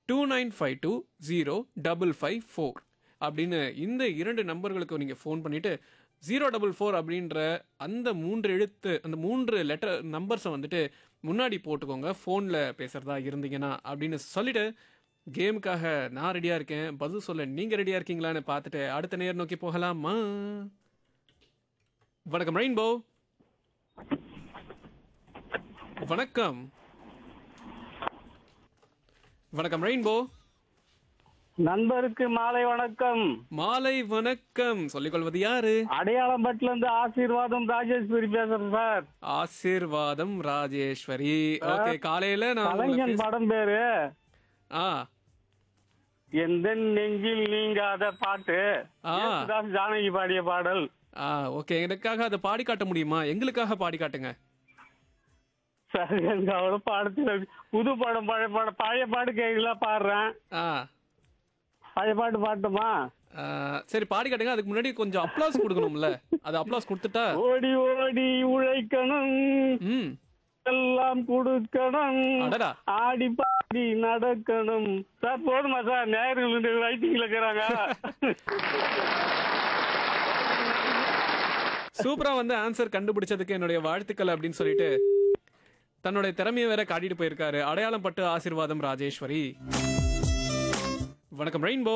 Two nine five two zero double five four அப்படின்னு இந்த இரண்டு நம்பர்களுக்கு நீங்கள் ஃபோன் பண்ணிவிட்டு ஜீரோ டபுள் ஃபோர் அப்படின்ற அந்த மூன்று எழுத்து அந்த மூன்று லெட்டர் நம்பர்ஸை வந்துட்டு முன்னாடி போட்டுக்கோங்க ஃபோனில் பேசுகிறதா இருந்தீங்கன்னா அப்படின்னு சொல்லிட்டு கேமுக்காக நான் ரெடியாக இருக்கேன் பதில் சொல்ல நீங்கள் ரெடியாக இருக்கீங்களான்னு பார்த்துட்டு அடுத்த நேர் நோக்கி போகலாமா வணக்கம் ரெயின்போ வணக்கம் வணக்கம் ரெயின்போ நண்பருக்கு மாலை வணக்கம் மாலை வணக்கம் சொல்லிக்கொள்வது யாரு அடையாளம்பட்டுல இருந்து ஆசீர்வாதம் ராஜேஸ்வரி பேசுறேன் சார் ஆசீர்வாதம் ராஜேஸ்வரி ஓகே காலையில நான் உங்களை கலைஞன் பேச- படம் பேரு ஆ எந்த நெஞ்சில் நீங்காத பாட்டு ஆ. யேசுதாஸ் ஜானகி பாடிய பாடல் ஆ ஓகே எனக்காக அதை பாடி காட்ட முடியுமா எங்களுக்காக பாடி காட்டுங்க சார் எனக்கு அவ்வளவு பாடத்துல புது படம் பழைய பாடம் பழைய பாட்டு கேட்கல பாடுறேன் ஆ பழைய பாட்டு பாட்டுமா ஆ, சரி பாடி காட்டுங்க அதுக்கு முன்னாடி கொஞ்சம் அப்ளாஸ் கொடுக்கணும்ல அது அப்ளாஸ் கொடுத்துட்டா ஓடி ஓடி உழைக்கணும் ம் எல்லாம் கொடுக்கணும் அடடா ஆடி பாடி நடக்கணும் சார் போதுமா சார் நேர்கள் ரைட்டிங்ல இருக்கிறாங்க சூப்பரா வந்து ஆன்சர் கண்டுபிடிச்சதுக்கு என்னுடைய வாழ்த்துக்கள் அப்படின்னு சொல்லிட்டு தன்னுடைய திறமையை வேற காட்டிட்டு போயிருக்காரு அடையாளம் பட்டு ஆசீர்வாதம் ராஜேஸ்வரி வணக்கம் rainbow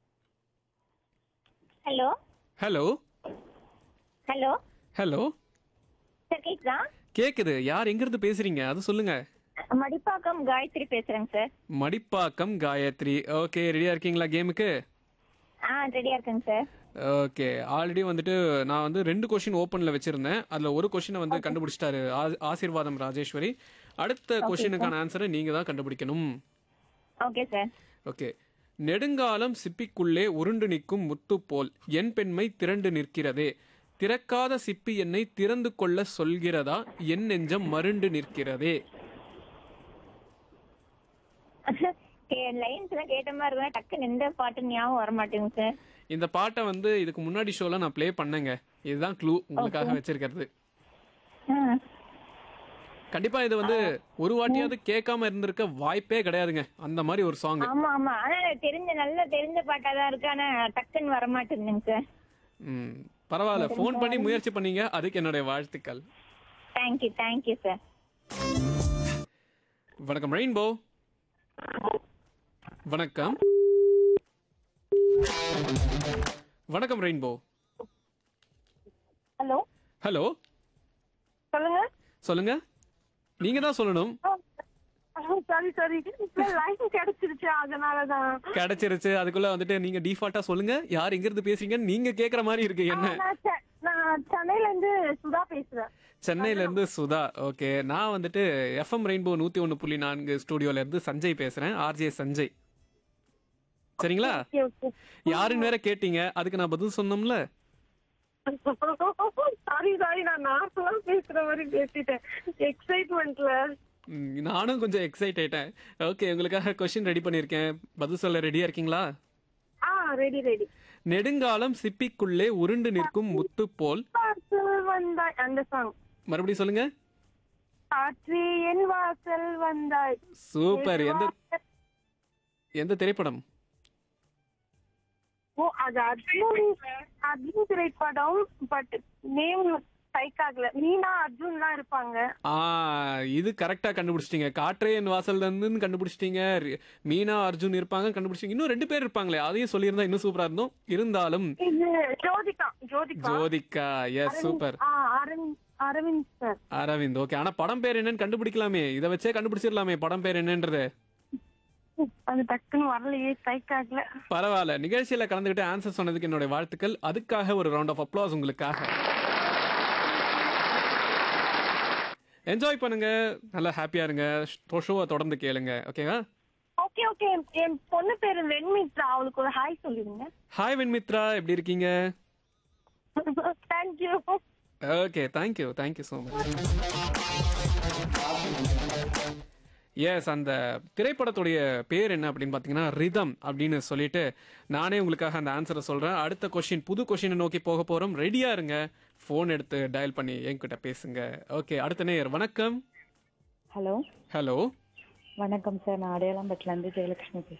hello hello hello hello sir கேக்குதா கேக்குது யார் எங்கிருந்து பேசுறீங்க அது சொல்லுங்க மடிப்பாக்கம் காயத்ரி பேசுறேங்க சார் மடிப்பாக்கம் காயத்ரி ஓகே ரெடியா இருக்கீங்களா கேமுக்கு ஆ ரெடியா இருக்கேங்க சார் ஓகே ஆல்ரெடி வந்துட்டு நான் வந்து ரெண்டு கொஷின் ஓப்பனில் வச்சிருந்தேன் அதில் ஒரு கொஷினை வந்து கண்டுபிடிச்சிட்டாரு ஆ- ஆசீர்வாதம் ராஜேஸ்வரி அடுத்த கொஷினுக்கான ஆன்சரை நீங்கள் தான் கண்டுபிடிக்கணும் ஓகே சார் ஓகே நெடுங்காலம் சிப்பிக்குள்ளே உருண்டு நிற்கும் முத்து போல் என் பெண்மை திரண்டு நிற்கிறதே திறக்காத சிப்பி என்னை திறந்து கொள்ள சொல்கிறதா என் நெஞ்சம் மருண்டு நிற்கிறதே லைன்ஸ் எல்லாம் கேட்ட மாதிரி இருந்தா டக்குன்னு எந்த பாட்டு ஞாபகம் வர மாட்டேங்குது சார் இந்த பாட்டை வந்து இதுக்கு முன்னாடி ஷோல நான் ப்ளே பண்ணேங்க இதுதான் க்ளூ உங்களுக்காக வச்சிருக்கிறது ஆ. கண்டிப்பா இது வந்து ஒரு வாட்டியாவது கேட்காம இருந்திருக்க வாய்ப்பே கிடையாதுங்க அந்த மாதிரி ஒரு சாங் ஆமா ஆமா ஆனா எனக்கு தெரிஞ்ச நல்ல தெரிஞ்ச பாட்டா தான் இருக்கு ஆனா டக்குன்னு வர மாட்டேங்குதுங்க சார் ம் பரவாயில்ல ஃபோன் பண்ணி முயற்சி பண்ணீங்க அதுக்கு என்னுடைய வாழ்த்துக்கள் தேங்க்யூ தேங்க்யூ சார் வணக்கம் ரெயின்போ வணக்கம் வணக்கம் ரெயின்போ ஹலோ ஹலோ சொல்லுங்க சொல்லுங்க நீங்க தான் சொல்லணும் சாரி சாரி லைன் கிடைச்சிருச்சு அதனாலதான் கிடைச்சிருச்சு அதுக்குள்ள வந்துட்டு நீங்க டிஃபால்ட்டா சொல்லுங்க யார் எங்க இருந்து பேசுறீங்கன்னு நீங்க கேக்குற மாதிரி இருக்கு என்ன நான் செ- நான் சென்னையில இருந்து சுதா பேசுறேன் சென்னையில இருந்து சுதா ஓகே நான் வந்துட்டு எஃப்எம் ரெயின்போ நூத்தி ஒன்னு புள்ளி நான்கு ஸ்டுடியோல இருந்து சஞ்சய் பேசுறேன் ஆர்ஜே சஞ்சய் சரிங்களா ஓகே ஓகே யாருன்னு வேற கேட்டீங்க அதுக்கு நான் பதில் சொன்னோம்ல சாரி சாரி நான் நார்மலா பேசுற மாதிரி பேசிட்டேன் எக்ஸைட்மெண்ட்ல ம், நானும் கொஞ்சம் எக்ஸைட் ஆயிட்டேன் ஓகே உங்களுக்காக கொஸ்டின் ரெடி பண்ணியிருக்கேன் பதில் சொல்ல ரெடியா இருக்கீங்களா ஆ ரெடி ரெடி நெடுங்காலம் சிப்பிக்குள்ளே உருண்டு நிற்கும் முத்து போல் வாசல் வந்தாய் அந்த சாங் மறுபடியும் சொல்லுங்க காற்று என் வாசல் வந்தாய் சூப்பர் எந்த எந்த திரைப்படம் ஓ அது அர்ஜுன் அர்ஜுன் திரைப்படம் பட் நேம் ஸ்ட்ரைக் ஆகல மீனா அர்ஜுன் தான் இருப்பாங்க ஆ இது கரெக்டா கண்டுபிடிச்சிட்டீங்க காற்றே என் வாசல்ல இருந்து கண்டுபிடிச்சிட்டீங்க ரி- மீனா அர்ஜுன் இருப்பாங்க கண்டுபிடிச்சிட்டீங்க இன்னும் ரெண்டு பேர் இருப்பாங்களே அதையும் சொல்லியிருந்தா இன்னும் சூப்பரா இருந்தோம் இருந்தாலும் இது ஜோதிகா ஜோதிகா ஜோதிகா எஸ் சூப்பர் ஆ அரவிந்த் அரவிந்த் சார் அரவிந்த் ஓகே ஆனா படம் பேர் என்னன்னு கண்டுபிடிக்கலாமே இதை வச்சே கண்டுபிடிச்சிடலாமே படம் பேர் என்னன்றது அது டக்குன்னு வரலையே ஸ்ட்ரைக் ஆகல பரவாயில்ல நிகழ்ச்சியில கலந்துக்கிட்டு ஆன்சர் சொன்னதுக்கு என்னுடைய வாழ்த்துக்கள் அதுக்காக ஒரு ரவுண்ட் ஆஃப் அப்ளாஸ் உங்களுக்காக என்ஜாய் பண்ணுங்க நல்லா ஹாப்பியா இருங்க ஷோவை தொடர்ந்து கேளுங்க ஓகேவா ஓகே ஓகே என் பொண்ணு பேரு வெண்மித்ரா அவளுக்கு ஒரு ஹாய் சொல்லிடுங்க ஹாய் வெண்மித்ரா எப்படி இருக்கீங்க thank you okay thank you thank you so much yes அந்த திரைப்படத்துடைய பேர் என்ன அப்படின்னு பார்த்தீங்கன்னா ரிதம் அப்படின்னு சொல்லிட்டு நானே உங்களுக்காக அந்த ஆன்சரை சொல்கிறேன் அடுத்த கொஷின் புது கொஷினை நோக்கி போக போகிறோம் ரெடியாக இருங்க ஃபோன் எடுத்து டயல் பண்ணி என்கிட்ட பேசுங்க ஓகே அடுத்த நேர் வணக்கம் ஹலோ ஹலோ வணக்கம் சார் நான் அடையாளம்பட்டிலேருந்து ஜெயலட்சுமி பேசுகிறேன்